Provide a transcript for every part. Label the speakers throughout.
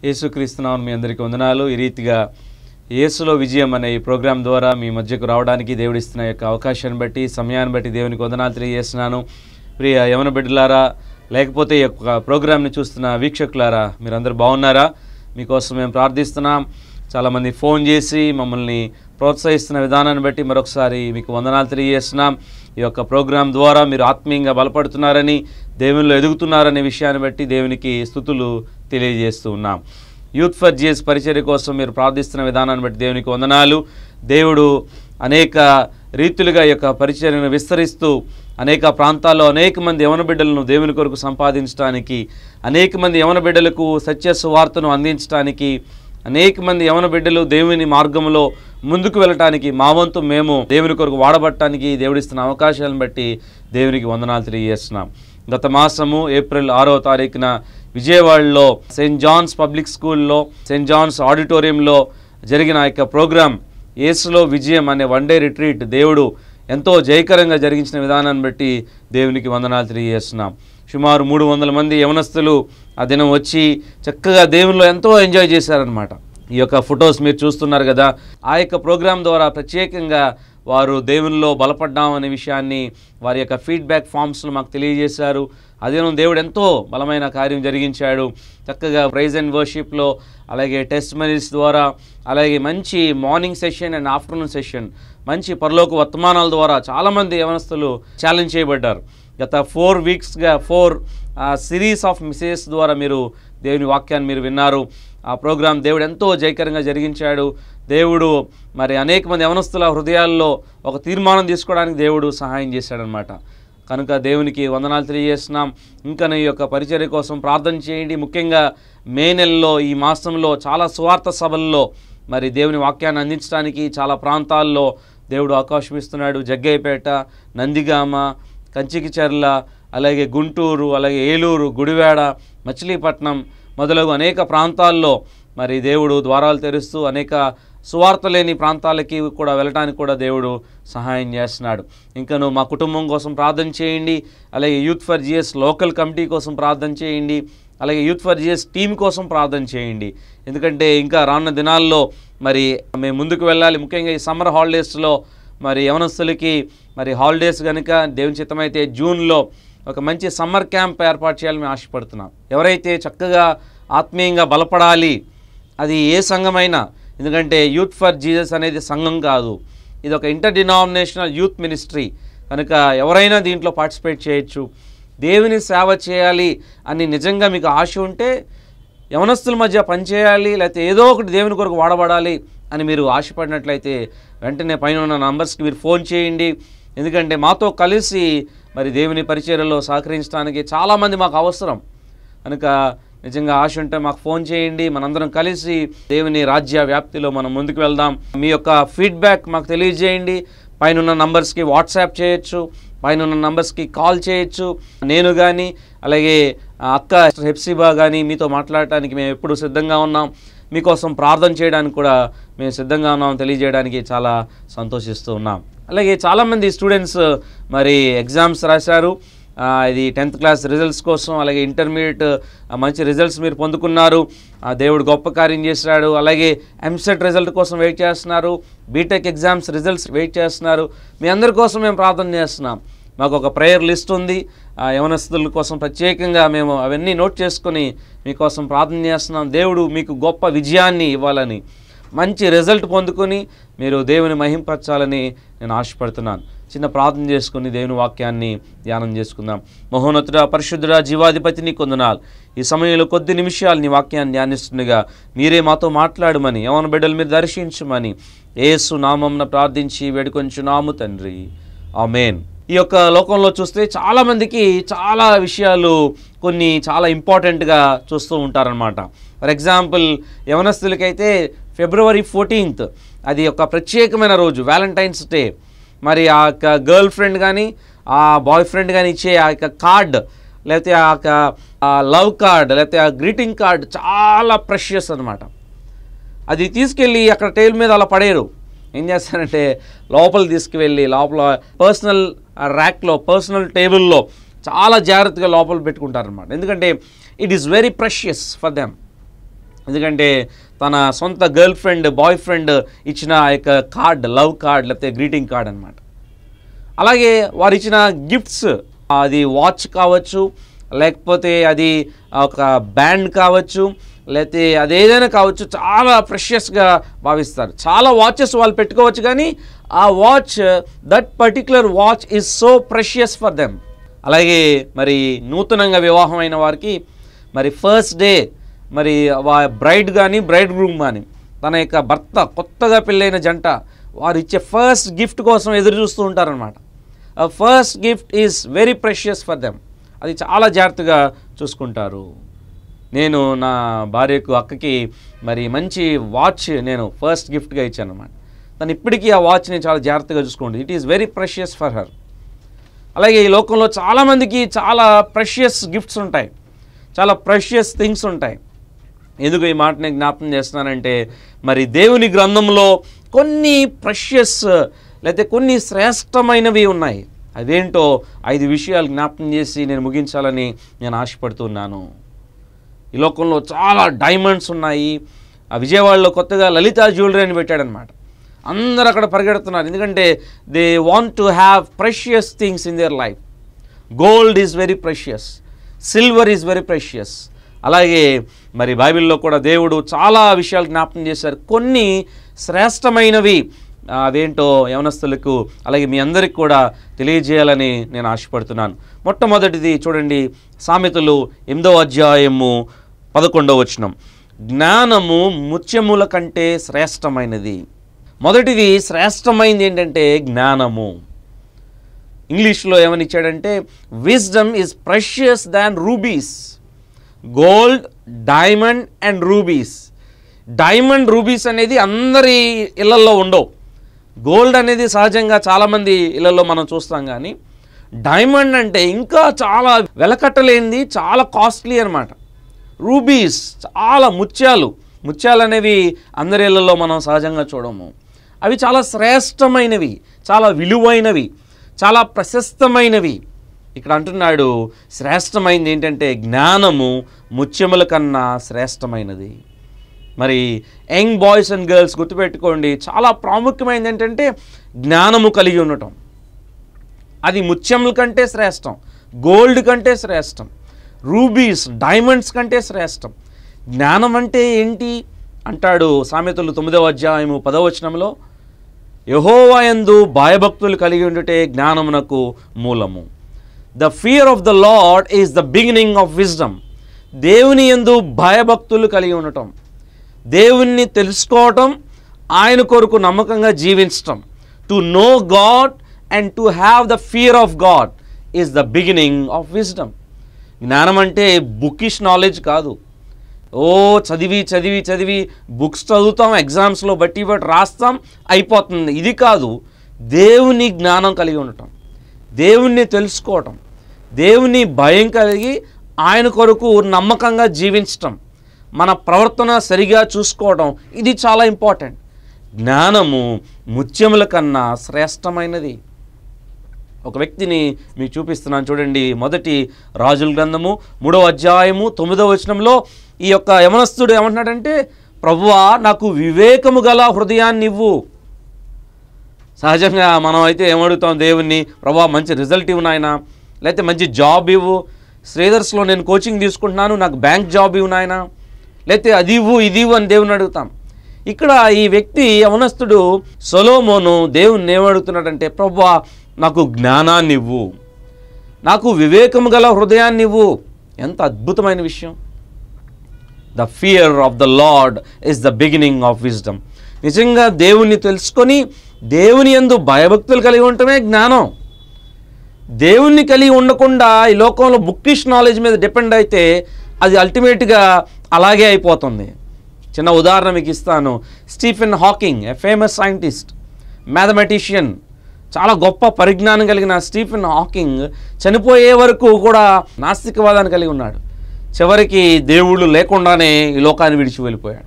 Speaker 1: యేసుక్రీస్తునామం మీ అందరికీ వందనాలు ఈ రీతిగా యేసులో విజయం అనే ఈ ప్రోగ్రాం ద్వారా మీ మధ్యకు రావడానికి దేవుడిస్తున్న యొక్క అవకాశాన్ని బట్టి సమయాన్ని బట్టి దేవునికి వందనాలు తెలియజేస్తున్నాను ప్రియ యవన బిడ్డలారా లేకపోతే ఈ యొక్క ప్రోగ్రామ్ని చూస్తున్న వీక్షకులారా మీరందరూ బాగున్నారా మీకోసం మేము ప్రార్థిస్తున్నాం చాలామంది ఫోన్ చేసి మమ్మల్ని ప్రోత్సహిస్తున్న విధానాన్ని బట్టి మరొకసారి మీకు వందనాలు తెలియజేస్తున్నాం ఈ యొక్క ప్రోగ్రాం ద్వారా మీరు ఆత్మీయంగా బలపడుతున్నారని దేవునిలో ఎదుగుతున్నారనే విషయాన్ని బట్టి దేవునికి స్థుతులు తెలియజేస్తూ ఉన్నాం యూత్ ఫర్ జిఎస్ పరిచర్య కోసం మీరు ప్రార్థిస్తున్న విధానాన్ని బట్టి దేవునికి వందనాలు దేవుడు అనేక రీతులుగా ఈ యొక్క పరిచర్యను విస్తరిస్తూ అనేక ప్రాంతాల్లో అనేక మంది యవన బిడ్డలను దేవుని కొరకు సంపాదించడానికి అనేక మంది యవన బిడ్డలకు సత్య సువార్తను అందించడానికి అనేక మంది యవన బిడ్డలు దేవుని మార్గంలో ముందుకు వెళ్ళటానికి మా వంతు మేము దేవుని కొరకు వాడబట్టడానికి దేవుడిస్తున్న అవకాశాలను బట్టి దేవునికి వందనాలు తెలియజేస్తున్నాం గత మాసము ఏప్రిల్ ఆరో తారీఖున విజయవాడలో సెయింట్ జాన్స్ పబ్లిక్ స్కూల్లో సెయింట్ జాన్స్ ఆడిటోరియంలో జరిగిన ఆ యొక్క ప్రోగ్రాం యేసులో విజయం అనే వన్ డే రిట్రీట్ దేవుడు ఎంతో జయకరంగా జరిగించిన విధానాన్ని బట్టి దేవునికి వందనాలు తెలియజేస్తున్నాం సుమారు మూడు వందల మంది యవనస్తులు ఆ దినం వచ్చి చక్కగా దేవునిలో ఎంతో ఎంజాయ్ చేశారనమాట ఈ యొక్క ఫొటోస్ మీరు చూస్తున్నారు కదా ఆ యొక్క ప్రోగ్రాం ద్వారా ప్రత్యేకంగా వారు దేవునిలో బలపడ్డాం అనే విషయాన్ని వారి యొక్క ఫీడ్బ్యాక్ ఫామ్స్ను మాకు తెలియజేశారు అదేనో దేవుడు ఎంతో బలమైన కార్యం జరిగించాడు చక్కగా ప్రైజ్ అండ్ వర్షిప్లో అలాగే టెస్ట్ మనీస్ ద్వారా అలాగే మంచి morning session and afternoon session మంచి పరలోక వర్తమానాల ద్వారా చాలామంది యవనస్తులు ఛాలెంజ్ చేయబడ్డారు గత ఫోర్ వీక్స్గా ఫోర్ సిరీస్ ఆఫ్ మెసేజెస్ ద్వారా మీరు దేవుని వాక్యాన్ని మీరు విన్నారు ఆ ప్రోగ్రాం దేవుడు ఎంతో జయకరంగా జరిగించాడు దేవుడు మరి అనేక మంది యవనస్తుల హృదయాల్లో ఒక తీర్మానం తీసుకోవడానికి దేవుడు సహాయం చేశాడనమాట కనుక దేవునికి వందనాలు తెలియజేస్తున్నాం ఇంకా ఈ యొక్క పరిచర్య కోసం ప్రార్థన చేయండి ముఖ్యంగా మే నెలలో ఈ మాసంలో చాలా స్వార్థ సభల్లో మరి దేవుని వాక్యాన్ని అందించడానికి చాలా ప్రాంతాల్లో దేవుడు అవకాశం ఇస్తున్నాడు జగ్గయ్యపేట నందిగామ కంచికిచర్ల అలాగే గుంటూరు అలాగే ఏలూరు గుడివాడ మచిలీపట్నం మొదలగు అనేక ప్రాంతాల్లో మరి దేవుడు ద్వారాలు తెరుస్తూ అనేక సువార్త లేని ప్రాంతాలకి కూడా వెళ్ళడానికి కూడా దేవుడు సహాయం చేస్తున్నాడు ఇంకను మా కుటుంబం కోసం ప్రార్థన చేయండి అలాగే youth for Jesus local committee కోసం ప్రార్థన చేయండి అలాగే యూత్ ఫర్ జిఎస్ టీం కోసం ప్రార్థన చేయండి ఎందుకంటే ఇంకా రానున్న దినాల్లో మరి మేము ముందుకు వెళ్ళాలి ముఖ్యంగా ఈ సమ్మర్ హాలిడేస్లో మరి యవనస్తులకి మరి హాలిడేస్ కనుక దేవుని చిత్తమైతే జూన్లో ఒక మంచి సమ్మర్ క్యాంప్ ఏర్పాటు చేయాలని మేము ఆశపడుతున్నాం ఎవరైతే చక్కగా ఆత్మీయంగా బలపడాలి అది ఏ సంఘమైనా ఎందుకంటే యూత్ ఫర్ జీసస్ అనేది సంఘం కాదు ఇది ఒక ఇంటర్ డినామినేషనల్ యూత్ మినిస్ట్రీ కనుక ఎవరైనా దీంట్లో పార్టిసిపేట్ చేయొచ్చు దేవుని సేవ చేయాలి అని నిజంగా మీకు ఆశ ఉంటే యవనస్తుల మధ్య పనిచేయాలి లేకపోతే ఏదో ఒకటి దేవుని కొరకు వాడబడాలి అని మీరు ఆశపడినట్లయితే వెంటనే పైన ఉన్న నంబర్స్కి మీరు ఫోన్ చేయండి ఎందుకంటే మాతో కలిసి మరి దేవుని పరిచర్యలో సహకరించడానికి చాలామంది మాకు అవసరం కనుక నిజంగా ఆశ ఉంటే మాకు ఫోన్ చేయండి మనందరం కలిసి దేవుని రాజ్య వ్యాప్తిలో మనం ముందుకు వెళ్దాం మీ యొక్క ఫీడ్బ్యాక్ మాకు తెలియజేయండి పైన ఉన్న నంబర్స్కి వాట్సాప్ చేయొచ్చు పైన ఉన్న నంబర్స్కి కాల్ చేయొచ్చు నేను కానీ అలాగే ఆ అక్క హెప్సిబా కానీ మీతో మాట్లాడటానికి మేము ఎప్పుడు సిద్ధంగా ఉన్నాం మీకోసం ప్రార్థన చేయడానికి కూడా మేము సిద్ధంగా ఉన్నాం తెలియజేయడానికి చాలా సంతోషిస్తూ ఉన్నాం అలాగే చాలామంది స్టూడెంట్స్ మరి ఎగ్జామ్స్ రాశారు ఆ, ఇది టెన్త్ క్లాస్ రిజల్ట్స్ కోసం అలాగే ఇంటర్మీడియట్ ఆ, మంచి రిజల్ట్స్ మీరు పొందుకున్నారు ఆ, దేవుడు గొప్ప కార్యం చేశాడు అలాగే ఎంసెట్ రిజల్ట్ కోసం వెయిట్ చేస్తున్నారు బీటెక్ ఎగ్జామ్స్ రిజల్ట్స్ వెయిట్ చేస్తున్నారు మీ అందరి కోసం మేము ప్రార్థన చేస్తున్నాం మాకు ఒక ప్రేయర్ లిస్ట్ ఉంది ఆ యవనస్తుల కోసం ప్రత్యేకంగా మేము అవన్నీ నోట్ చేసుకొని మీకోసం ప్రార్థన చేస్తున్నాం దేవుడు మీకు గొప్ప విజయాన్ని ఇవ్వాలని మంచి రిజల్ట్ పొందుకొని మీరు దేవుని మహింపరచాలని నేను ఆశపడుతున్నాను చిన్న ప్రార్థన చేసుకుని దేవుని వాక్యాన్ని ధ్యానం చేసుకుందాం మహోన్నతుడ పరిశుద్ధుడ జీవాధిపతిని కొందనాలు ఈ సమయంలో కొద్ది నిమిషాలు నీ వాక్యాన్ని ధ్యానిస్తుండగా మీరే మాతో మాట్లాడమని యవన బిడ్డలు మీరు దర్శించమని ఏసు నామంన ప్రార్థించి వేడుకొంచున్నాము తండ్రి ఆమెన్ ఈ యొక్క లోకంలో చూస్తే చాలామందికి చాలా విషయాలు కొన్ని చాలా ఇంపార్టెంట్గా చూస్తూ ఉంటారనమాట ఫర్ ఎగ్జాంపుల్ యవనస్తులకైతే ఫిబ్రవరి ఫోర్టీన్త్ అది ఒక ప్రత్యేకమైన రోజు వ్యాలంటైన్స్ డే మరి ఆ యొక్క గర్ల్ ఫ్రెండ్ కానీ ఆ బాయ్ ఫ్రెండ్ కానీ ఇచ్చే ఆ యొక్క కార్డ్ లేకపోతే ఆ యొక్క లవ్ కార్డ్ లేకపోతే ఆ గ్రీటింగ్ కార్డ్ చాలా ప్రెషియస్ అనమాట అది తీసుకెళ్ళి అక్కడ టేబుల్ మీద అలా పడేరు ఏం చేస్తారంటే లోపల తీసుకువెళ్ళి లోపల పర్సనల్ ర్యాక్లో పర్సనల్ టేబుల్లో చాలా జాగ్రత్తగా లోపల పెట్టుకుంటారనమాట ఎందుకంటే it is very precious for them ఎందుకంటే తన సొంత గర్ల్ ఫ్రెండ్ బాయ్ ఫ్రెండ్ ఇచ్చిన ఆ యొక్క కార్డ్ లవ్ కార్డ్ లేకపోతే గ్రీటింగ్ కార్డ్ అనమాట అలాగే వారు ఇచ్చిన గిఫ్ట్స్ అది వాచ్ కావచ్చు లేకపోతే అది ఒక బ్యాండ్ కావచ్చు లేకపోతే అది ఏదైనా కావచ్చు చాలా ప్రెషియస్గా భావిస్తారు చాలా వాచెస్ వాళ్ళు పెట్టుకోవచ్చు కానీ ఆ watch that particular watch is so precious for them అలాగే మరి నూతనంగా వివాహం అయిన వారికి మరి ఫస్ట్ డే మరి బ్రైడ్ కానీ బ్రైడ్ గ్రూమ్ కానీ తన యొక్క భర్త కొత్తగా పెళ్ళైన జంట వారు ఇచ్చే ఫస్ట్ గిఫ్ట్ కోసం ఎదురు చూస్తూ ఉంటారనమాట first gift is very precious for them అది చాలా జాగ్రత్తగా చూసుకుంటారు నేను నా భార్యకు అక్కకి మరి మంచి వాచ్ నేను ఫస్ట్ గిఫ్ట్గా ఇచ్చాను అనమాట తను ఇప్పటికీ ఆ వాచ్ని చాలా జాగ్రత్తగా చూసుకుంటుంది it is very precious for her అలాగే ఈ లోకంలో చాలామందికి చాలా ప్రెషియస్ గిఫ్ట్స్ ఉంటాయి చాలా ప్రెషియస్ థింగ్స్ ఉంటాయి ఎందుకు ఈ మాట నేను జ్ఞాపకం చేస్తున్నానంటే మరి దేవుని గ్రంథంలో కొన్ని ప్రెషియస్ లేకపోతే కొన్ని శ్రేష్టమైనవి ఉన్నాయి అదేంటో ఐదు విషయాలు జ్ఞాపకం చేసి నేను ముగించాలని నేను ఆశపడుతున్నాను ఈ లోకంలో చాలా డైమండ్స్ ఉన్నాయి ఆ విజయవాడలో కొత్తగా లలితా జ్యువెలరీ అని పెట్టాడనమాట అందరూ అక్కడ పరిగెడుతున్నారు ఎందుకంటే they want to have precious things in their life gold is very precious silver is very precious అలాగే మరి బైబిల్లో కూడా దేవుడు చాలా విషయాలు జ్ఞాపకం చేశారు కొన్ని శ్రేష్టమైనవి ఆ, అదేంటో యవనస్తులకు అలాగే మీ అందరికి కూడా తెలియజేయాలని నేను ఆశపడుతున్నాను మొట్టమొదటిది చూడండి సామెతలు ఎనిమిదవ అధ్యాయము పదకొండవ వచనం జ్ఞానము ముత్యముల కంటే శ్రేష్టమైనది మొదటిది శ్రేష్టమైనది ఏంటంటే జ్ఞానము ఇంగ్లీష్లో ఏమని ఇచ్చాడంటే wisdom is precious than rubies gold diamond and rubies diamond rubies అనేది అందరి ఇళ్లలో ఉండవు గోల్డ్ అనేది సహజంగా చాలామంది ఇళ్లలో మనం చూస్తాం కానీ డైమండ్ అంటే ఇంకా చాలా వెలకట్టలేనిది చాలా కాస్ట్లీ అనమాట రూబీస్ చాలా ముత్యాలు ముత్యాలు అనేవి అందరి ఇళ్లలో మనం సహజంగా చూడము అవి చాలా శ్రేష్టమైనవి చాలా విలువైనవి చాలా ప్రశస్తమైనవి ఇక్కడ అంటున్నాడు శ్రేష్టమైనది ఏంటంటే జ్ఞానము ముత్యముల కన్నా శ్రేష్టమైనది మరి యంగ్ బాయ్స్ అండ్ గర్ల్స్ గుర్తుపెట్టుకోండి చాలా ప్రాముఖ్యమైనది ఏంటంటే జ్ఞానము కలిగి ఉండటం అది ముత్యముల కంటే శ్రేష్టం గోల్డ్ కంటే శ్రేష్టం రూబీస్ డైమండ్స్ కంటే శ్రేష్టం జ్ఞానం అంటే ఏంటి అంటాడు సామెతలు తొమ్మిదవ అధ్యాయము పదవచనంలో యహోవాయందు భయభక్తులు కలిగి ఉండుటే జ్ఞానమునకు మూలము the fear of the lord is the beginning of wisdom దేవుని ఎందు భయభక్తులు కలిగి ఉండటం దేవుణ్ణి తెలుసుకోవటం ఆయన కొరకు నమ్మకంగా జీవించటం to know God and to have the fear of God is the beginning of wisdom జ్ఞానం అంటే బుకిష్ నాలెడ్జ్ కాదు ఓ చదివి చదివి చదివి బుక్స్ చదువుతాం ఎగ్జామ్స్లో బట్టి బట్టి రాస్తాం అయిపోతుంది ఇది కాదు దేవుని జ్ఞానం కలిగి ఉండటం దేవుణ్ణి తెలుసుకోవటం దేవుని భయం కలిగి ఆయన కొరకు నమ్మకంగా జీవించటం మన ప్రవర్తన సరిగా చూసుకోవడం ఇది చాలా ఇంపార్టెంట్ జ్ఞానము ముత్యముల కన్నా శ్రేష్టమైనది ఒక వ్యక్తిని మీకు చూపిస్తున్నాను చూడండి మొదటి రాజుల గ్రంథము మూడవ అధ్యాయము తొమ్మిదవ వచనంలో ఈ యొక్క యమనస్తుడు ఏమంటున్నాడంటే ప్రభువా నాకు వివేకము గల హృదయాన్ని ఇవ్వు సహజంగా మనం అయితే ఏమడుగుతాం దేవుణ్ణి ప్రభా మంచి రిజల్ట్ ఇవ్వు నాయన లేకపోతే మంచి జాబ్ ఇవ్వు శ్రీధర్స్లో నేను కోచింగ్ తీసుకుంటున్నాను నాకు బ్యాంక్ జాబ్ ఇవ్వు నాయన లేకపోతే అది ఇవ్వు ఇది ఇవ్వు అని దేవుని అడుగుతాం ఇక్కడ ఈ వ్యక్తి యవనస్తుడు సొలోమోను దేవుణ్ణి ఏమడుగుతున్నాడంటే ప్రభా నాకు జ్ఞానాన్ని ఇవ్వు నాకు వివేకము గల హృదయాన్ని ఇవ్వు ఎంత అద్భుతమైన విషయం the fear of the lord is the beginning of wisdom నిజంగా దేవుణ్ణి తెలుసుకొని దేవుని యందు భయభక్తులు కలిగి ఉండటమే జ్ఞానం దేవుణ్ణి కలిగి ఉండకుండా ఈ లోకంలో బుక్కిష్ నాలెడ్జ్ మీద డిపెండ్ అయితే అది అల్టిమేట్గా అలాగే అయిపోతుంది చిన్న ఉదాహరణ మీకు ఇస్తాను Stephen Hawking a famous scientist mathematician చాలా గొప్ప పరిజ్ఞానం కలిగిన స్టీఫెన్ హాకింగ్ చనిపోయే వరకు కూడా నాస్తికవాదాన్ని కలిగి ఉన్నాడు చివరికి దేవుళ్ళు లేకుండానే ఈ లోకాన్ని విడిచి వెళ్ళిపోయాడు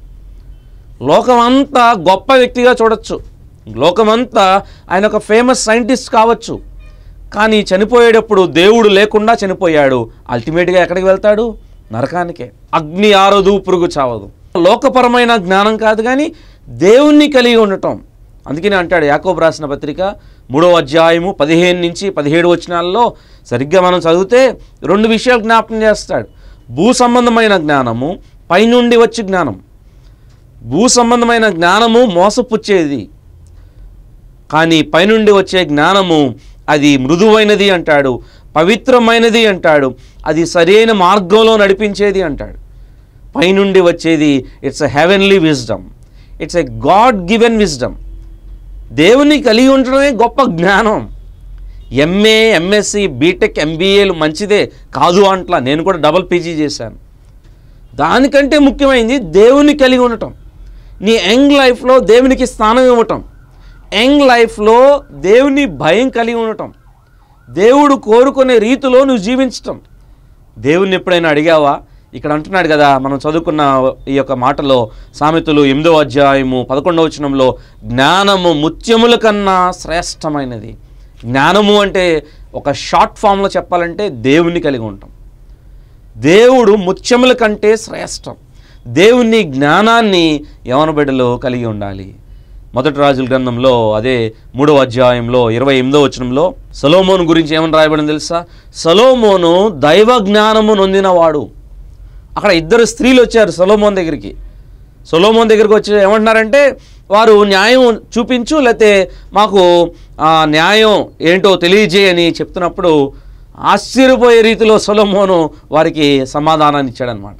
Speaker 1: లోకమంతా గొప్ప వ్యక్తిగా చూడొచ్చు లోకమంతా ఆయన ఒక ఫేమస్ సైంటిస్ట్ కావచ్చు కానీ చనిపోయేటప్పుడు దేవుడు లేకుండా చనిపోయాడు అల్టిమేట్గా ఎక్కడికి వెళ్తాడు నరకానికే అగ్ని ఆరదు పురుగు చావదు లోకపరమైన జ్ఞానం కాదు కానీ దేవుణ్ణి కలిగి ఉండటం అందుకనే అంటాడు యాకోబు రాసిన పత్రిక మూడో అధ్యాయము పదిహేను నుంచి పదిహేడు వచనాల్లో సరిగ్గా మనం చదివితే రెండు విషయాలు జ్ఞాపకం చేస్తాడు భూ సంబంధమైన జ్ఞానము పైనుండి వచ్చి జ్ఞానం భూ సంబంధమైన జ్ఞానము మోసపుచ్చేది కానీ పైనుండి వచ్చే జ్ఞానము అది మృదువైనది అంటాడు పవిత్రమైనది అంటాడు అది సరైన మార్గంలో నడిపించేది అంటాడు పైనుండి వచ్చేది it's a heavenly wisdom it's a God given wisdom దేవుని కలిగి ఉండడమే గొప్ప జ్ఞానం ఎంఏ ఎంఎస్సి బీటెక్ ఎంబీఏలు మంచిదే కాదు అంట్లా నేను కూడా డబుల్ పీజీ చేశాను దానికంటే ముఖ్యమైనది దేవుని కలిగి ఉండటం నీ యంగ్ లైఫ్లో దేవునికి స్థానం ఇవ్వటం యంగ్ లైఫ్లో దేవుని భయం కలిగి ఉండటం దేవుడు కోరుకునే రీతిలో నువ్వు జీవించటం దేవుణ్ణి ఎప్పుడైనా అడిగావా ఇక్కడ అంటున్నాడు కదా మనం చదువుకున్న ఈ యొక్క మాటలో సామెతలు ఎనిమిదో అధ్యాయము పదకొండవ వచనంలో జ్ఞానము ముత్యముల కన్నా శ్రేష్టమైనది జ్ఞానము అంటే ఒక షార్ట్ ఫామ్లో చెప్పాలంటే దేవుణ్ణి కలిగి ఉంటాం దేవుడు ముత్యముల కంటే శ్రేష్టం దేవుని జ్ఞానాన్ని యవన బిడ్డలు కలిగి ఉండాలి మొదటి రాజుల గ్రంథంలో అదే మూడవ అధ్యాయంలో ఇరవై ఎనిమిదో వచనంలో సలోమోను గురించి ఏమని రాయబడింది తెలుసా సలోమోను దైవ జ్ఞానము నొందినవాడు అక్కడ ఇద్దరు స్త్రీలు వచ్చారు సొలోమోన్ దగ్గరికి సొలోమోన్ దగ్గరికి వచ్చి ఏమంటున్నారంటే వారు న్యాయం చూపించు లేకపోతే మాకు ఆ న్యాయం ఏంటో తెలియజేయని చెప్తున్నప్పుడు ఆశ్చర్యపోయే రీతిలో సొలోమోను వారికి సమాధానాన్ని ఇచ్చాడనమాట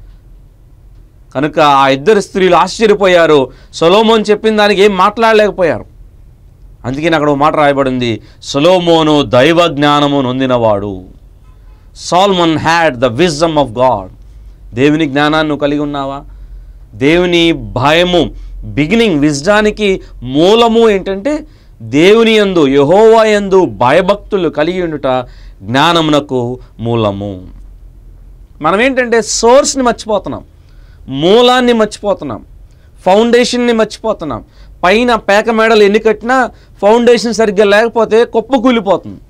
Speaker 1: కనుక ఆ ఇద్దరు స్త్రీలు ఆశ్చర్యపోయారు సొలోమోన్ చెప్పిన దానికి ఏం మాట్లాడలేకపోయారు అందుకని అక్కడ ఒక మాట రాయబడింది సొలోమోను దైవ జ్ఞానము నొందినవాడు Solomon had the wisdom of God దేవుని జ్ఞానాన్ని నువ్వు కలిగి ఉన్నావా దేవుని భయము బిగినింగ్ విజ్డానికి మూలము ఏంటంటే దేవుని యందు యహోవా యందు భయభక్తులు కలిగి ఉండుట జ్ఞానమునకు మూలము మనం ఏంటంటే సోర్స్ని మర్చిపోతున్నాం మూలాన్ని మర్చిపోతున్నాం ఫౌండేషన్ని మర్చిపోతున్నాం పైన పేక మేడలు ఎన్ని కట్టినా ఫౌండేషన్ సరిగ్గా లేకపోతే కుప్ప కూలిపోతుంది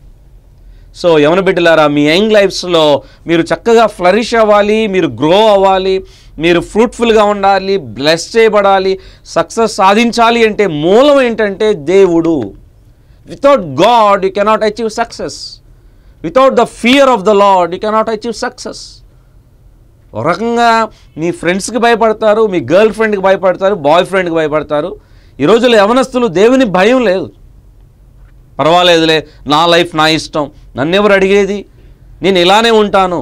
Speaker 1: సో యవన బిడ్డలారా మీ యంగ్ లైఫ్స్లో మీరు చక్కగా ఫ్లరిష్ అవ్వాలి మీరు గ్రో అవ్వాలి మీరు ఫ్రూట్ఫుల్గా ఉండాలి బ్లెస్ చేయబడాలి సక్సెస్ సాధించాలి అంటే మూలం ఏంటంటే దేవుడు without God you cannot achieve success without the fear of the lord you cannot achieve success ఒక రకంగా మీ ఫ్రెండ్స్కి భయపడతారు మీ గర్ల్ ఫ్రెండ్కి భయపడతారు బాయ్ ఫ్రెండ్కి భయపడతారు ఈ రోజుల్లో యవనస్తులు దేవుని భయం లేదు పర్వాలేదులే నా లైఫ్ నా ఇష్టం నన్ను ఎవరు అడిగేది నేను ఇలానే ఉంటాను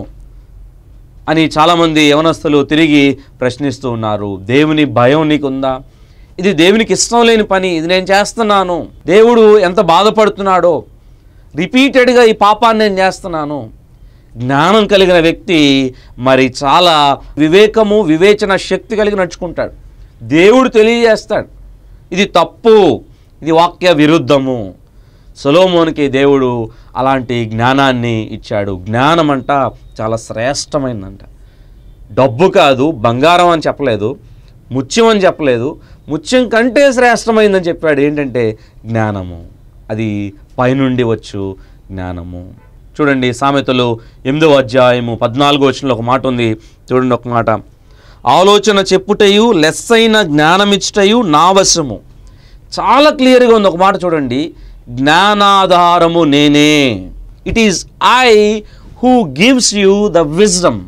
Speaker 1: అని చాలామంది యవనస్తులు తిరిగి ప్రశ్నిస్తూ ఉన్నారు దేవుని భయం నీకుందా ఇది దేవునికి ఇష్టం లేని పని ఇది నేను చేస్తున్నాను దేవుడు ఎంత బాధపడుతున్నాడో రిపీటెడ్గా ఈ పాపాన్ని నేను చేస్తున్నాను జ్ఞానం కలిగిన వ్యక్తి మరి చాలా వివేకము వివేచన శక్తి కలిగి నడుచుకుంటాడు దేవుడు తెలియజేస్తాడు ఇది తప్పు ఇది వాక్య విరుద్ధము సొలోమోనికి దేవుడు అలాంటి జ్ఞానాన్ని ఇచ్చాడు జ్ఞానం అంట చాలా శ్రేష్టమైందంట డబ్బు కాదు బంగారం అని చెప్పలేదు ముత్యం అని చెప్పలేదు ముత్యం కంటే శ్రేష్టమైందని చెప్పాడు ఏంటంటే జ్ఞానము అది పైనుండి వచ్చు జ్ఞానము చూడండి సామెతలు ఎనిమిదవ అధ్యాయము పద్నాలుగో వచనంలో ఒక మాట ఉంది చూడండి ఒక మాట ఆలోచన చెప్పుటయు లెస్సైన జ్ఞానమిచ్చుటయు నా వశము చాలా క్లియర్గా ఉంది ఒక మాట చూడండి జ్ఞానాధారము నేనే it is I who gives you the wisdom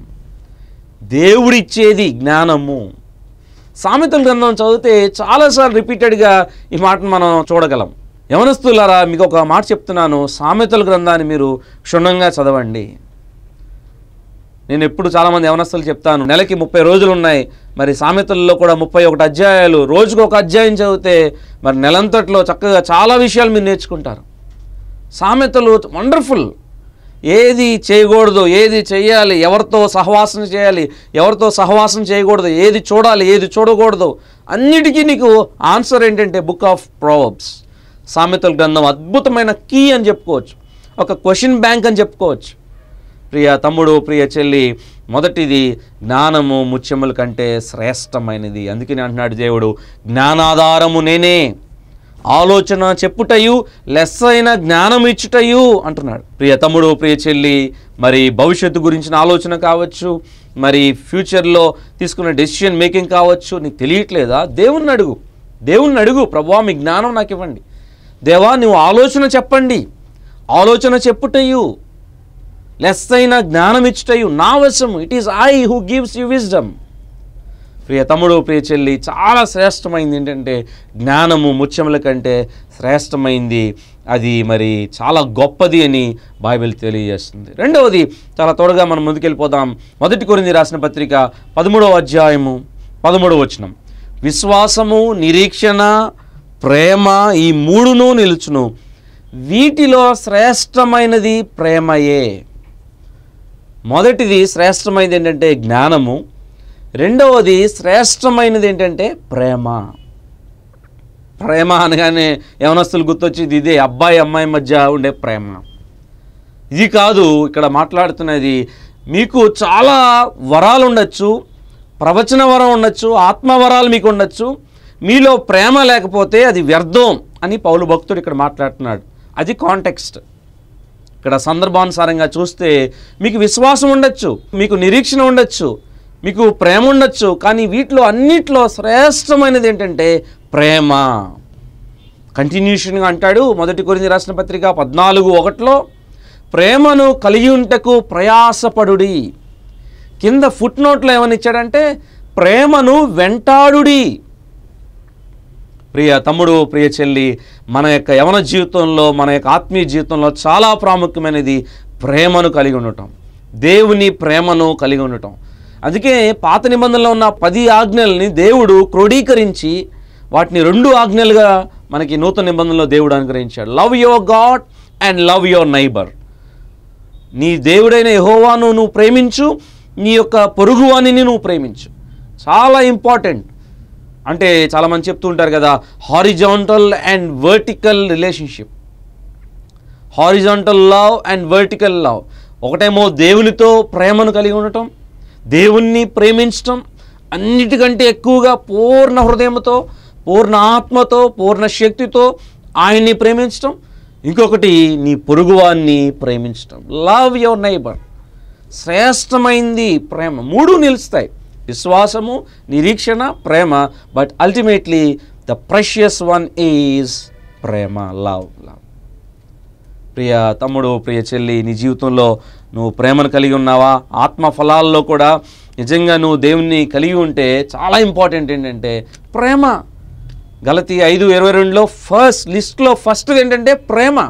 Speaker 1: దేవుడిచ్చేది జ్ఞానము సామెతల గ్రంథం చదివితే చాలాసార్లు రిపీటెడ్గా ఈ మాటను మనం చూడగలం యవనస్తులారా మీకు ఒక మాట చెప్తున్నాను సామెతల గ్రంథాన్ని మీరు క్షుణ్ణంగా చదవండి నేను ఎప్పుడు చాలామంది యవనస్తులు చెప్తాను నెలకి ముప్పై రోజులు ఉన్నాయి మరి సామెతల్లో కూడా ముప్పై ఒకటి అధ్యాయాలు రోజుకు ఒక అధ్యాయం చదివితే మరి నెలంతట్లో చక్కగా చాలా విషయాలు మీరు నేర్చుకుంటారు సామెతలు వండర్ఫుల్ ఏది చేయకూడదు ఏది చేయాలి ఎవరితో సహవాసం చేయాలి ఎవరితో సహవాసం చేయకూడదు ఏది చూడాలి ఏది చూడకూడదు అన్నిటికీ నీకు ఆన్సర్ ఏంటంటే బుక్ ఆఫ్ ప్రాబ్స్ సామెతల గ్రంథం అద్భుతమైన కీ అని చెప్పుకోవచ్చు ఒక క్వశ్చన్ బ్యాంక్ అని చెప్పుకోవచ్చు ప్రియ తమ్ముడు ప్రియ చెల్లి మొదటిది జ్ఞానము ముత్యముల కంటే శ్రేష్టమైనది అందుకని అంటున్నాడు దేవుడు జ్ఞానాధారము నేనే ఆలోచన చెప్పుటయు లెస్ అయిన జ్ఞానం ఇచ్చుటయు అంటున్నాడు ప్రియ తమ్ముడు ప్రియ చెల్లి మరి భవిష్యత్తు గురించిన ఆలోచన కావచ్చు మరి ఫ్యూచర్లో తీసుకున్న డెసిషన్ మేకింగ్ కావచ్చు నీకు తెలియట్లేదా దేవుణ్ణి అడుగు దేవుణ్ణి అడుగు ప్రభువా మీ జ్ఞానం నాకు ఇవ్వండి దేవా నువ్వు ఆలోచన చెప్పండి ఆలోచన చెప్పుటయు లెస్ అయిన జ్ఞానం ఇచ్చుటయు నా వశము it is I who gives you wisdom ప్రియ తమ్ముడు ప్రియ చెల్లి చాలా శ్రేష్టమైంది ఏంటంటే జ్ఞానము ముత్యముల కంటే శ్రేష్టమైంది అది మరి చాలా గొప్పది అని బైబిల్ తెలియజేస్తుంది రెండవది చాలా త్వరగా మనం ముందుకెళ్ళిపోదాం మొదటి కొరింది రాసిన పత్రిక పదమూడవ అధ్యాయము పదమూడవ వచనం విశ్వాసము నిరీక్షణ ప్రేమ ఈ మూడును నిలుచును వీటిలో శ్రేష్టమైనది ప్రేమయే మొదటిది శ్రేష్టమైనది ఏంటంటే జ్ఞానము రెండవది శ్రేష్టమైనది ఏంటంటే ప్రేమ ప్రేమ అనగానే యవనస్తులు గుర్తొచ్చేది ఇదే అబ్బాయి అమ్మాయి మధ్య ఉండే ప్రేమ ఇది కాదు ఇక్కడ మాట్లాడుతున్నది మీకు చాలా వరాలు ఉండొచ్చు ప్రవచన వరం ఉండొచ్చు ఆత్మవరాలు మీకు ఉండొచ్చు మీలో ప్రేమ లేకపోతే అది వ్యర్థం అని పౌలు భక్తుడు ఇక్కడ మాట్లాడుతున్నాడు అది కాంటెక్స్ట్ ఇక్కడ సందర్భానుసారంగా చూస్తే మీకు విశ్వాసం ఉండొచ్చు మీకు నిరీక్షణ ఉండొచ్చు మీకు ప్రేమ ఉండొచ్చు కానీ వీటిలో అన్నిట్లో శ్రేష్టమైనది ఏంటంటే ప్రేమ కంటిన్యూషన్గా అంటాడు మొదటి కొరింది రాసిన పత్రిక పద్నాలుగు ఒకటిలో ప్రేమను కలిగి ఉంటకు ప్రయాసపడుడి కింద ఫుట్ నోట్లో ఏమని ఇచ్చాడంటే ప్రేమను వెంటాడుడి ప్రియ తమ్ముడు ప్రియ చెల్లి మన యొక్క యవన జీవితంలో మన యొక్క ఆత్మీయ జీవితంలో చాలా ప్రాముఖ్యమైనది ప్రేమను కలిగి ఉండటం దేవుని ప్రేమను కలిగి ఉండటం అందుకే పాత నిబంధనలో ఉన్న పది ఆజ్ఞల్ని దేవుడు క్రోడీకరించి వాటిని రెండు ఆజ్ఞలుగా మనకి నూతన నిబంధనలో దేవుడు అనుగ్రహించాడు love your God and love your neighbour నీ దేవుడైన యెహోవాను నువ్వు ప్రేమించు నీ యొక్క పొరుగువాణిని నువ్వు ప్రేమించు చాలా ఇంపార్టెంట్ అంటే చాలామంది చెప్తూ ఉంటారు కదా horizontal and vertical relationship horizontal love and vertical love ఒకటేమో దేవునితో ప్రేమను కలిగి ఉండటం దేవుణ్ణి ప్రేమించటం అన్నిటికంటే ఎక్కువగా పూర్ణ హృదయంతో పూర్ణ ఆత్మతో పూర్ణ శక్తితో ఆయన్ని ప్రేమించటం ఇంకొకటి నీ పొరుగువాన్ని ప్రేమించటం లవ్ యువర్ నైబర్ శ్రేష్టమైంది ప్రేమ మూడు నిలుస్తాయి విశ్వాసము నిరీక్షణ ప్రేమ but ultimately the precious one is ప్రేమ లవ్ లవ్ ప్రియ తమ్ముడు ప్రియ చెల్లి నీ జీవితంలో నువ్వు ప్రేమను కలిగి ఉన్నావా ఆత్మ ఫలాల్లో కూడా నిజంగా నువ్వు దేవుణ్ణి కలిగి ఉంటే చాలా ఇంపార్టెంట్ ఏంటంటే ప్రేమ గలతి ఐదు ఇరవై రెండులో ఫస్ట్ లిస్ట్లో ఫస్ట్ ఏంటంటే ప్రేమ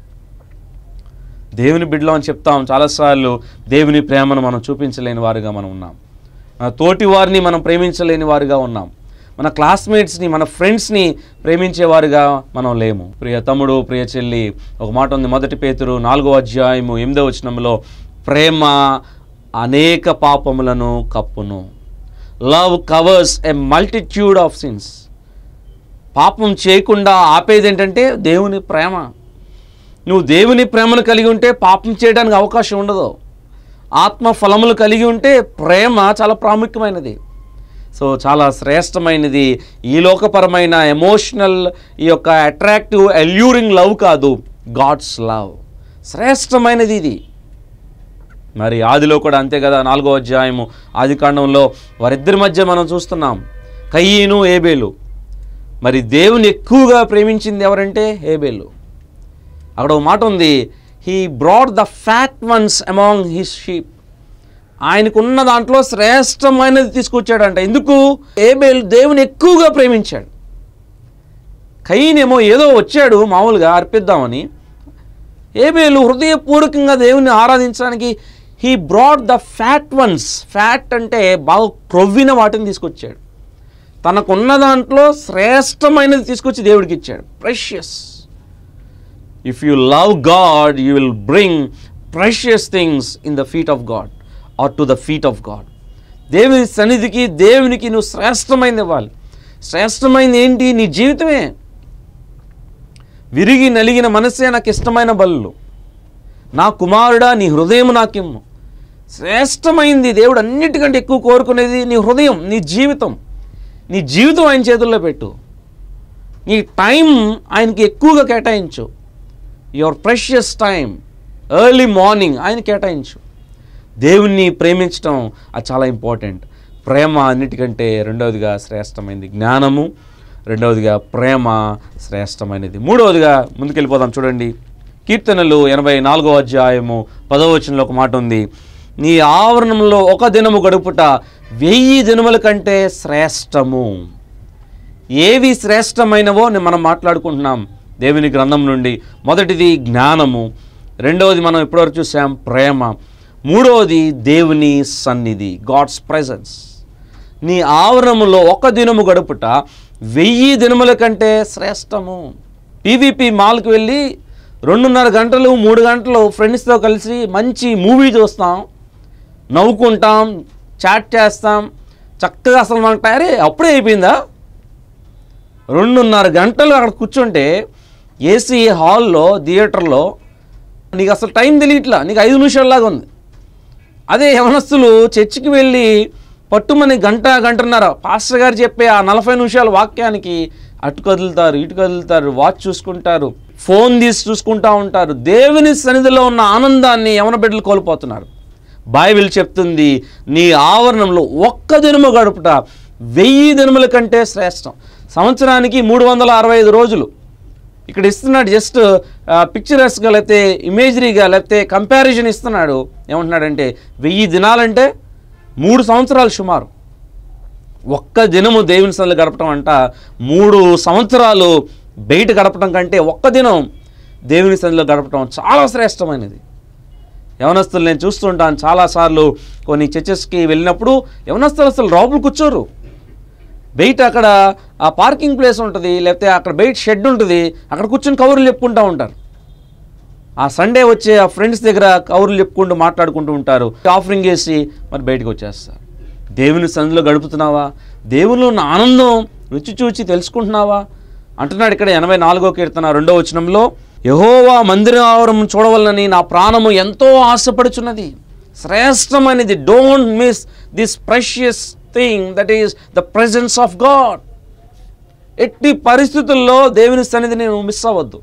Speaker 1: దేవుని బిడ్డలో అని చెప్తాం చాలాసార్లు దేవుని ప్రేమను మనం చూపించలేని వారుగా మనం ఉన్నాం మన తోటి వారిని మనం ప్రేమించలేని వారుగా ఉన్నాం మన క్లాస్మేట్స్ని మన ఫ్రెండ్స్ని ప్రేమించేవారుగా మనం లేము ప్రియ తమ్ముడు ప్రియ చెల్లి ఒక మాట ఉంది మొదటి పేతురు నాలుగో అధ్యాయము ఎనిమిదో వచనంలో ప్రేమ అనేక పాపములను కప్పును love covers a multitude of sins పాపం చేయకుండా ఆపేది ఏంటంటే దేవుని ప్రేమ నువ్వు దేవుని ప్రేమను కలిగి ఉంటే పాపం చేయడానికి అవకాశం ఉండదు ఆత్మ ఫలములు కలిగి ఉంటే ప్రేమ చాలా ప్రాముఖ్యమైనది సో చాలా శ్రేష్టమైనది ఈ లోకపరమైన ఎమోషనల్ ఈ యొక్క అట్రాక్టివ్ అల్యూరింగ్ లవ్ కాదు గాడ్స్ లవ్ శ్రేష్టమైనది ఇది మరి ఆదిలో కూడా అంతే కదా నాలుగో అధ్యాయము ఆది కాండంలో వారిద్దరి మధ్య మనం చూస్తున్నాం కయ్యను ఏబేలు మరి దేవుని ఎక్కువగా ప్రేమించింది ఎవరంటే ఏబేలు అక్కడ ఒక మాట ఉంది he brought the fat ones among his sheep ఆయనకున్న దాంట్లో శ్రేష్టమైనది తీసుకొచ్చాడంట ఎందుకు ఏబేల్ దేవుని ఎక్కువగా ప్రేమించాడు కయ్యనేమో ఏదో వచ్చాడు మామూలుగా అర్పిద్దామని ఏబేలు హృదయపూర్వకంగా దేవుని ఆరాధించడానికి he brought the fat ones fat అంటే బాగా క్రొవ్విన వాటిని తీసుకొచ్చాడు తనకున్న దాంట్లో శ్రేష్టమైనది తీసుకొచ్చి దేవుడికి ఇచ్చాడు precious if you love God you will bring precious things in the feet of God or to the feet of God దేవుని సన్నిధికి దేవునికి నువ్వు శ్రేష్టమైనది ఇవ్వాలి శ్రేష్టమైనది ఏంటి నీ జీవితమే విరిగి నలిగిన మనసే నాకు ఇష్టమైన బలులు నా కుమారుడా నీ హృదయం నాకిమ్ము శ్రేష్టమైంది దేవుడు అన్నిటికంటే ఎక్కువ కోరుకునేది నీ హృదయం నీ జీవితం నీ జీవితం ఆయన చేతుల్లో పెట్టు నీ టైం ఆయనకి ఎక్కువగా కేటాయించు your precious time early morning ఆయన కేటాయించు దేవుణ్ణి ప్రేమించడం అది చాలా ఇంపార్టెంట్ ప్రేమ అన్నిటికంటే రెండవదిగా శ్రేష్టమైనది జ్ఞానము రెండవదిగా ప్రేమ శ్రేష్టమైనది మూడవదిగా ముందుకెళ్ళిపోదాం చూడండి కీర్తనలు ఎనభై నాలుగో అధ్యాయము పదవ వచనంలో ఒక మాట ఉంది నీ ఆవరణంలో ఒక దినము గడుపుట వెయ్యి దినముల కంటే శ్రేష్టము ఏవి శ్రేష్టమైనవో ని- మనం మాట్లాడుకుంటున్నాం దేవుని గ్రంథం నుండి మొదటిది జ్ఞానము రెండవది మనం ఇప్పటివరకు చూసాం ప్రేమ మూడవది దేవుని సన్నిధి గాడ్స్ ప్రెజెన్స్ నీ ఆవరణములో ఒక దినము గడుపుట వెయ్యి దినముల కంటే శ్రేష్టము పీవీపీ మాల్కి వెళ్ళి రెండున్నర గంటలు మూడు గంటలు ఫ్రెండ్స్తో కలిసి మంచి మూవీ చూస్తాం నవ్వుకుంటాం చాట్ చేస్తాం చక్కగా అసలు మనకు టైరే అప్పుడే అయిపోయిందా రెండున్నర గంటలు అక్కడ కూర్చుంటే ఏసీ హాల్లో థియేటర్లో నీకు అసలు టైం తెలియట్లా నీకు ఐదు నిమిషాల్లాగా ఉంది అదే యవనస్తులు చర్చికి వెళ్ళి పట్టుమని గంట గంటన్నర పాస్టర్ గారు చెప్పే ఆ నలభై నిమిషాల వాక్యానికి అటు కదులుతారు ఇటు కదులుతారు వాచ్ చూసుకుంటారు ఫోన్ తీసి చూసుకుంటా ఉంటారు దేవుని సన్నిధిలో ఉన్న ఆనందాన్ని యవన బిడ్డలు కోల్పోతున్నారు బైబిల్ చెప్తుంది నీ ఆవరణంలో ఒక్క దినము గడుపుట వెయ్యి దినముల కంటే శ్రేష్టం సంవత్సరానికి మూడు వందల అరవై ఐదు రోజులు ఇక్కడ ఇస్తున్నాడు జస్ట్ పిక్చరస్గా లేకపోతే ఇమేజరీగా లేకపోతే కంపారిజన్ ఇస్తున్నాడు ఏమంటున్నాడంటే వెయ్యి దినాలంటే మూడు సంవత్సరాలు సుమారు ఒక్క దినము దేవుని సన్నిధిలో గడపడం అంట మూడు సంవత్సరాలు బయట గడపడం కంటే ఒక్క దినం దేవుని సన్నిధిలో గడపడం చాలా శ్రేష్టమైనది యవనస్తులు నేను చూస్తుంటాను చాలాసార్లు కొన్ని చర్చెస్కి వెళ్ళినప్పుడు యవనస్తులు అసలు లోపల కూర్చోరు బయట అక్కడ ఆ పార్కింగ్ ప్లేస్ ఉంటుంది లేకపోతే అక్కడ బయట షెడ్ ఉంటుంది అక్కడ కూర్చొని కబుర్లు చెప్పుకుంటూ ఉంటారు ఆ సండే వచ్చే ఆ ఫ్రెండ్స్ దగ్గర కబుర్లు చెప్పుకుంటూ మాట్లాడుకుంటూ ఉంటారు ఆఫరింగ్ చేసి మరి బయటకు వచ్చేస్తారు దేవుని సన్నిధిలో గడుపుతున్నావా దేవునిలో ఉన్న ఆనందం రుచి చూచి తెలుసుకుంటున్నావా అంటున్నాడు ఇక్కడ ఎనభై నాలుగో కీర్తన రెండో వచనంలో యహోవా మందిర ఆవరం చూడవలనని నా ప్రాణము ఎంతో ఆశపడుచున్నది శ్రేష్టమైనది don't miss this precious thing that is the presence of God ఎట్టి పరిస్థితుల్లో దేవుని సన్నిధిని నువ్వు మిస్ అవ్వద్దు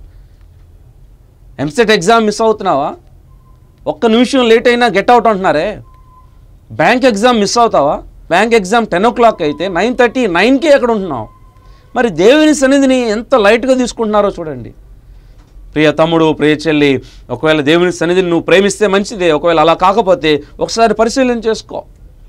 Speaker 1: ఎంసెట్ ఎగ్జామ్ మిస్ అవుతున్నావా ఒక్క నిమిషం లేట్ అయినా గెట్ అవుట్ అంటున్నారే బ్యాంక్ ఎగ్జామ్ మిస్ అవుతావా bank exam ten o'clock అయితే నైన్ థర్టీ నైన్కే ఎక్కడ ఉంటున్నావు మరి దేవుని సన్నిధిని ఎంత లైట్గా తీసుకుంటున్నారో చూడండి ప్రియ తమ్ముడు ప్రియ చెల్లి ఒకవేళ దేవుని సన్నిధిని నువ్వు ప్రేమిస్తే మంచిదే ఒకవేళ అలా కాకపోతే ఒకసారి పరిశీలన చేసుకో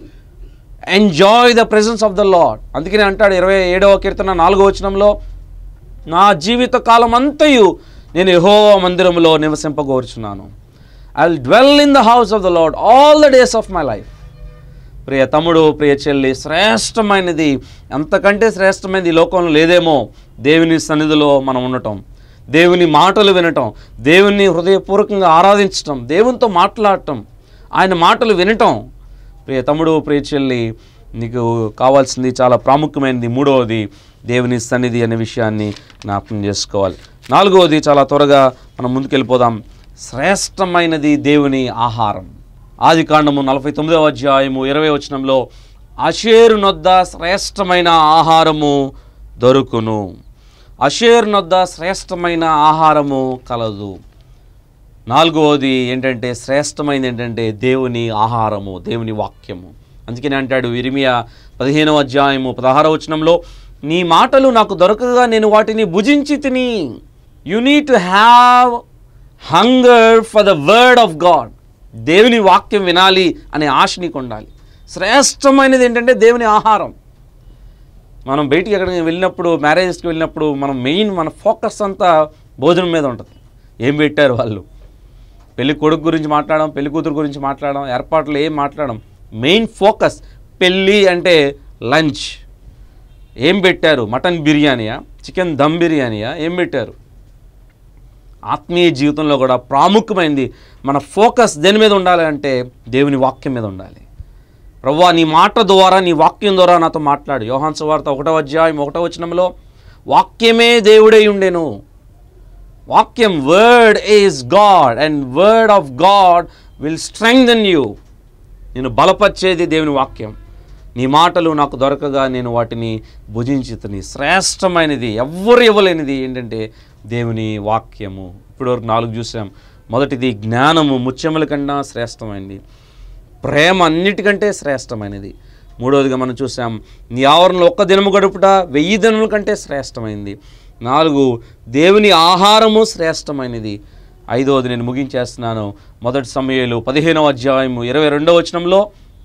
Speaker 1: enjoy the presence of the lord అందుకనే అంటాడు ఇరవై ఏడవ కీర్తన నాలుగో వచనంలో నా జీవిత కాలం అంతయు నేను యెహోవా మందిరంలో నివసింపగోరుచున్నాను I will dwell in the house of the lord all the days of my life ప్రియ తమ్ముడు ప్రియ చెల్లి శ్రేష్టమైనది అంతకంటే శ్రేష్టమైనది ఈ లోకంలో లేదేమో దేవుని సన్నిధిలో మనం ఉండటం దేవుని మాటలు వినటం దేవుని హృదయపూర్వకంగా ఆరాధించటం దేవునితో మాట్లాడటం ఆయన మాటలు వినటం ప్రియ తమ్ముడు ప్రియ చెల్లి నీకు కావాల్సింది చాలా ప్రాముఖ్యమైనది మూడవది దేవుని సన్నిధి అనే విషయాన్ని జ్ఞాపకం చేసుకోవాలి నాలుగవది చాలా త్వరగా మనం ముందుకెళ్ళిపోదాం శ్రేష్టమైనది దేవుని ఆహారం ఆది కాండము నలభై తొమ్మిదవ అధ్యాయము ఇరవై వచనంలో అషేరు నొద్ద శ్రేష్టమైన ఆహారము దొరుకును అషేరు నొద్ద శ్రేష్టమైన ఆహారము కలదు నాలుగవది ఏంటంటే శ్రేష్టమైనది ఏంటంటే దేవుని ఆహారము దేవుని వాక్యము అందుకని అంటాడు ఇరిమియా పదిహేనవ అధ్యాయము పదహారవ వచనంలో నీ మాటలు నాకు దొరకగా నేను వాటిని భుజించి తిని you need to have hunger for the word of God దేవుని వాక్యం వినాలి అనే ఆశ నీకు ఉండాలి శ్రేష్టమైనది ఏంటంటే దేవుని ఆహారం మనం బయటికి ఎక్కడికి వెళ్ళినప్పుడు మ్యారేజెస్కి వెళ్ళినప్పుడు మనం మెయిన్ మన ఫోకస్ అంతా భోజనం మీద ఉంటుంది ఏం పెట్టారు వాళ్ళు పెళ్లి కొడుకు గురించి మాట్లాడడం పెళ్లి కూతురు గురించి మాట్లాడడం ఏర్పాట్లు ఏం మాట్లాడడం మెయిన్ ఫోకస్ పెళ్ళి అంటే లంచ్ ఏం పెట్టారు మటన్ బిర్యానీయా చికెన్ దమ్ బిర్యానీయా ఏం పెట్టారు ఆత్మీయ జీవితంలో కూడా ప్రాముఖ్యమైనది మన ఫోకస్ దేని మీద ఉండాలి అంటే దేవుని వాక్యం మీద ఉండాలి ప్రవ్వా నీ మాట ద్వారా నీ వాక్యం ద్వారా నాతో మాట్లాడు యోహాన్ సువార్త ఒకటో అధ్యాయం ఒకటో వచనంలో వాక్యమే దేవుడై ఉండెను వాక్యం word is God and word of God will strengthen you నేను బలపరిచేది దేవుని వాక్యం నీ మాటలు నాకు దొరకగా నేను వాటిని భుజించుతుని శ్రేష్టమైనది ఎవ్వరు ఇవ్వలేనిది ఏంటంటే దేవుని వాక్యము ఇప్పటివరకు నాలుగు చూసాం మొదటిది జ్ఞానము ముత్యముల కన్నా శ్రేష్టమైనది ప్రేమ అన్నిటికంటే శ్రేష్టమైనది మూడవదిగా మనం చూసాం నీ ఆవరణలో ఒక్క దినము గడుపుట వెయ్యి దినముల కంటే శ్రేష్టమైనది నాలుగు దేవుని ఆహారము శ్రేష్టమైనది ఐదవది నేను ముగించేస్తున్నాను మొదటి సమయాలు పదిహేనవ అధ్యాయము ఇరవై రెండవ వచనంలో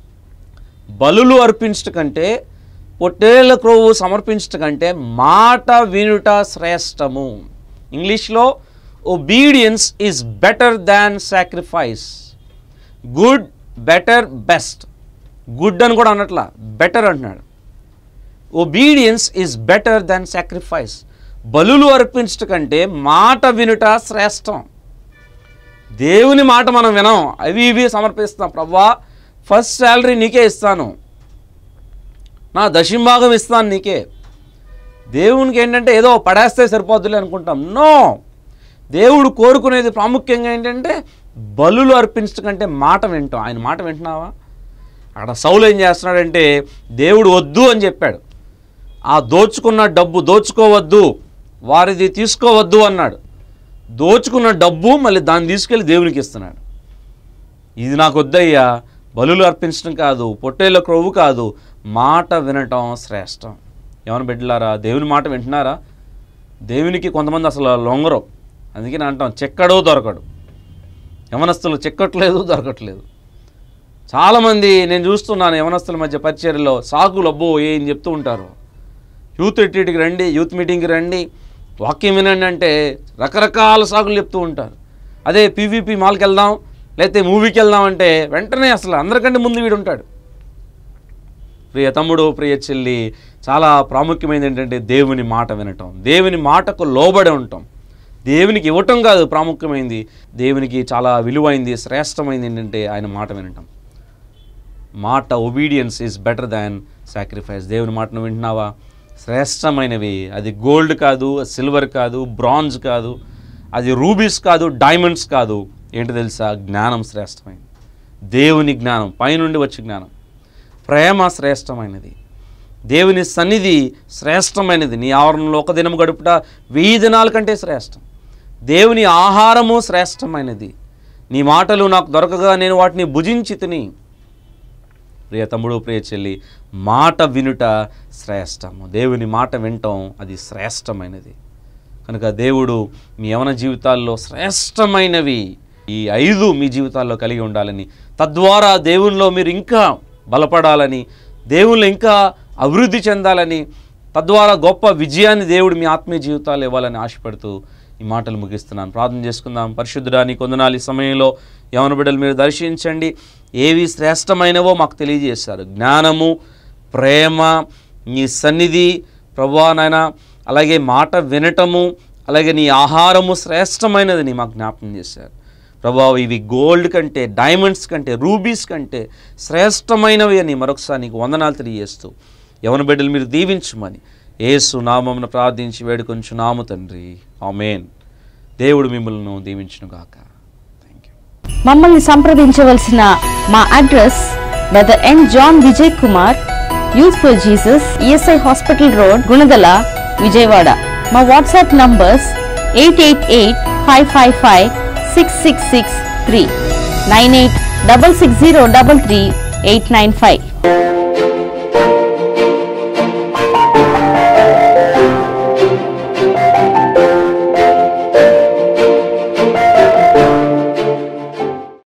Speaker 1: బలులు అర్పించట కంటే పొట్టేళ్ల క్రోవు సమర్పించట కంటే మాట వినుట శ్రేష్టము ఇంగ్లీష్లో obedience is better than sacrifice good better best good అని కూడా అనట్లా బెటర్ అంటున్నాడు obedience is better than sacrifice బలులు అర్పించట కంటే మాట వినుట శ్రేష్టం దేవుని మాట మనం వినం అవి ఇవి సమర్పిస్తాం ప్రవ్వా ఫస్ట్ శాలరీ నీకే ఇస్తాను నా దశింభాగం ఇస్తాను నీకే దేవునికి ఏంటంటే ఏదో పడేస్తే సరిపోద్దులే అనుకుంటాం నో దేవుడు కోరుకునేది ప్రాముఖ్యంగా ఏంటంటే బలులు అర్పించడం కంటే మాట వింటాం ఆయన మాట వింటున్నావా అక్కడ సౌలు ఏం చేస్తున్నాడంటే దేవుడు వద్దు అని చెప్పాడు ఆ దోచుకున్న డబ్బు దోచుకోవద్దు వారిది తీసుకోవద్దు అన్నాడు దోచుకున్న డబ్బు మళ్ళీ దాన్ని తీసుకెళ్ళి దేవునికి ఇస్తున్నాడు ఇది నాకు వద్దయ్యా బలులు అర్పించడం కాదు పొట్టేళ్ళ క్రొవ్వు కాదు మాట వినటం శ్రేష్టం ఏమైనా బిడ్డలారా దేవుని మాట వింటున్నారా దేవునికి కొంతమంది అసలు లొంగరు అందుకే నేను అంటాం చెక్కడో దొరకడు యవనస్తులు చెక్కట్లేదు దొరకట్లేదు చాలామంది నేను చూస్తున్నాను యవనస్తుల మధ్య పరిచర్యలో సాకులు అబ్బో ఏం చెప్తూ ఉంటారు యూత్ రిట్రీట్కి రండి యూత్ మీటింగ్కి రండి వాక్యం వినండి అంటే రకరకాల సాకులు చెప్తూ ఉంటారు అదే పీవీపీ మాల్కి వెళ్దాం లేకపోతే మూవీకి వెళ్దాం అంటే వెంటనే అసలు అందరికంటే ముందు వీడు ఉంటాడు ప్రియ తమ్ముడు ప్రియ చెల్లి చాలా ప్రాముఖ్యమైనది ఏంటంటే దేవుని మాట వినటం దేవుని మాటకు లోబడి ఉండటం దేవునికి ఇవ్వటం కాదు ప్రాముఖ్యమైనది దేవునికి చాలా విలువైంది శ్రేష్టమైంది ఏంటంటే ఆయన మాట వినటం మాట obedience is better than sacrifice దేవుని మాటను వింటున్నావా శ్రేష్టమైనవి అది గోల్డ్ కాదు సిల్వర్ కాదు బ్రాంజ్ కాదు అది రూబీస్ కాదు డైమండ్స్ కాదు ఏంటి తెలుసా జ్ఞానం శ్రేష్టమైనది దేవుని జ్ఞానం పైనుండి వచ్చే జ్ఞానం ప్రేమ శ్రేష్టమైనది దేవుని సన్నిధి శ్రేష్టమైనది నీ ఆవరణలో ఒక దినం గడుపుట వెయ్యి దినాల కంటే శ్రేష్టం దేవుని ఆహారము శ్రేష్టమైనది నీ మాటలు నాకు దొరకగా నేను వాటిని భుజించి తిని ప్రియ తమ్ముడు ప్రియ చెల్లి మాట వినుట శ్రేష్టము దేవుని మాట వినటం అది శ్రేష్టమైనది కనుక దేవుడు మీ యవన జీవితాల్లో శ్రేష్టమైనవి ఈ ఐదు మీ జీవితాల్లో కలిగి ఉండాలని తద్వారా దేవునిలో మీరు ఇంకా బలపడాలని దేవుళ్ళు ఇంకా అభివృద్ధి చెందాలని తద్వారా గొప్ప విజయాన్ని దేవుడు మీ ఆత్మీయ జీవితాలు ఇవ్వాలని ఆశపడుతూ ఈ మాటలు ముగిస్తున్నాను ప్రార్థన చేసుకుందాం పరిశుద్ధుడాని కొందనాలి సమయంలో యవన బిడ్డలు మీరు దర్శించండి ఏవి శ్రేష్టమైనవో మాకు తెలియజేశారు జ్ఞానము ప్రేమ నీ సన్నిధి ప్రభా నాయన అలాగే మాట వినటము అలాగే నీ ఆహారము శ్రేష్టమైనది నీ మాకు జ్ఞాపకం చేశారు ప్రభావ ఇవి గోల్డ్ కంటే డైమండ్స్ కంటే రూబీస్ కంటే శ్రేష్టమైనవి అని మరొకసారి నీకు వందనాలు తెలియజేస్తూ యవన బిడ్డలు మీరు దీవించమని ఏసు నామమున ప్రార్థించి వేడుకొంచు నాము తండ్రి ఆమెన్ దేవుడు మిమ్మల్ని దీవించును గాక థ్యాంక్ యూ
Speaker 2: మమ్మల్ని సంప్రదించవలసిన మా address brother N John Vijay Kumar youth for Jesus ESI hospital road Gunadala Vijayawada మా WhatsApp numbers eight eight eight five five five six six six three nine eight double six zero double three eight nine five